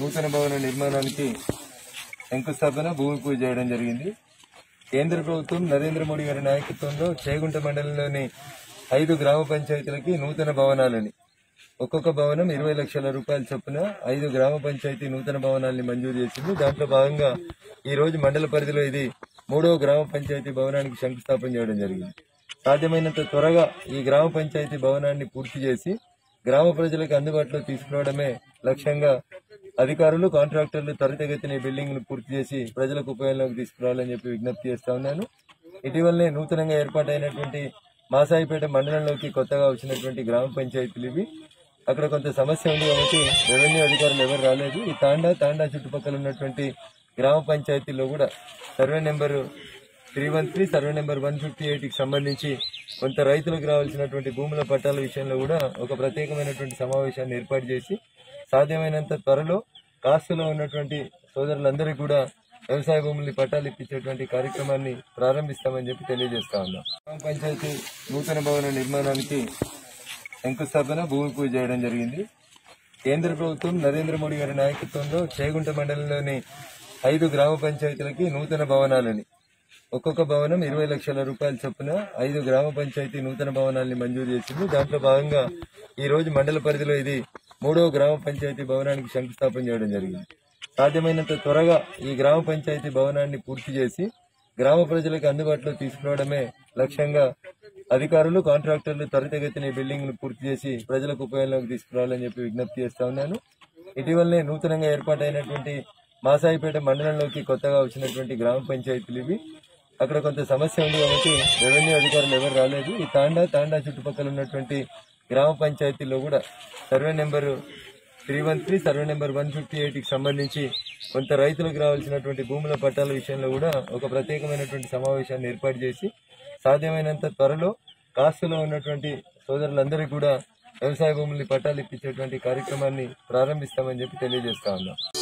నూతన భవన నిర్మాణానికి శంకుస్థాపన భూమి పూజ చేయడం జరిగింది కేంద్ర ప్రభుత్వం నరేంద్ర మోడీ గారి నాయకత్వంలో చేగుంట మండలంలోని ఐదు గ్రామ పంచాయతీలకి నూతన భవనాలని ఒక్కొక్క భవనం ఇరవై లక్షల రూపాయల చొప్పున ఐదు గ్రామ పంచాయతీ నూతన భవనాల్ని మంజూరు చేసింది దాంట్లో భాగంగా ఈ రోజు మండల పరిధిలో ఇది మూడవ గ్రామ పంచాయతీ భవనానికి శంకుస్థాపన చేయడం జరిగింది సాధ్యమైనంత త్వరగా ఈ గ్రామ పంచాయతీ భవనాన్ని పూర్తి చేసి గ్రామ ప్రజలకు అందుబాటులో తీసుకురావడమే లక్ష్యంగా అధికారులు కాంట్రాక్టర్లు త్వరితగతిన ఈ బిల్డింగ్ ను పూర్తి చేసి ప్రజలకు ఉపయోగంలోకి తీసుకురావాలని చెప్పి విజ్ఞప్తి చేస్తా ఉన్నాను ఇటీవలనే నూతనంగా ఏర్పాటైనటువంటి మాసాయిపేట మండలంలోకి కొత్తగా వచ్చినటువంటి గ్రామ పంచాయతీలు ఇవి అక్కడ కొంత సమస్య ఉంది కాబట్టి రెవెన్యూ అధికారులు ఎవరు రాలేదు ఈ తాండా తాండా చుట్టుపక్కల ఉన్నటువంటి గ్రామ పంచాయతీల్లో కూడా survey number three one three survey number one fifty eight కి సంబంధించి కొంత రైతులకు రావాల్సినటువంటి భూముల పట్టాల విషయంలో కూడా ఒక ప్రత్యేకమైనటువంటి సమావేశాన్ని ఏర్పాటు చేసి సాధ్యమైనంత త్వరలో కాస్తులో ఉన్నటువంటి సోదరులందరికీ కూడా వ్యవసాయ భూముల్ని పట్టాలు ఇప్పించేటువంటి కార్యక్రమాన్ని ప్రారంభిస్తామని చెప్పి తెలియజేస్తా ఉన్నాం గ్రామ పంచాయతీ నూతన భవన నిర్మాణానికి శంకుస్థాపన భూమి పూజ చేయడం జరిగింది కేంద్ర ప్రభుత్వం నరేంద్ర మోడీ గారి నాయకత్వంలో చేగుంట మండలంలోని ఐదు గ్రామ పంచాయతీలకి నూతన భవనాలని ఒక్కొక్క భవనం ఇరవై లక్షల రూపాయల చొప్పున ఐదు గ్రామ పంచాయతీ నూతన భవనాల్ని మంజూరు చేసింది దాంట్లో భాగంగా ఈ రోజు మండల పరిధిలో ఇది మూడవ గ్రామ పంచాయతీ భవనానికి శంకుస్థాపన చేయడం జరిగింది సాధ్యమైనంత త్వరగా ఈ గ్రామ పంచాయతీ భవనాన్ని పూర్తి చేసి గ్రామ ప్రజలకు అందుబాటులో తీసుకురావడమే లక్ష్యంగా అధికారులు కాంట్రాక్టర్లు త్వరితగతిన ఈ బిల్డింగ్ ను పూర్తి చేసి ప్రజలకు ఉపయోగంలోకి తీసుకురావాలని చెప్పి విజ్ఞప్తి చేస్తా ఉన్నాను ఇటీవలనే నూతనంగా ఏర్పాటైనటువంటి మాసాయిపేట మండలంలోకి కొత్తగా వచ్చినటువంటి గ్రామ పంచాయతీలు ఇవి అక్కడ కొంత సమస్య ఉంది కాబట్టి రెవెన్యూ అధికారులు ఎవరు రాలేదు ఈ తాండా తాండా చుట్టుపక్కల ఉన్నటువంటి గ్రామ పంచాయతీల్లో కూడా survey number three one three survey number one fifty eight కి సంబంధించి కొంత రైతులకు రావాల్సినటువంటి భూముల పట్టాల విషయంలో కూడా ఒక ప్రత్యేకమైనటువంటి సమావేశాన్ని ఏర్పాటు చేసి సాధ్యమైనంత త్వరలో కాస్తులో ఉన్నటువంటి సోదరులందరికీ కూడా వ్యవసాయ భూముల్ని పట్టాలు ఇప్పించేటువంటి కార్యక్రమాన్ని ప్రారంభిస్తామని చెప్పి తెలియజేస్తా ఉన్నాం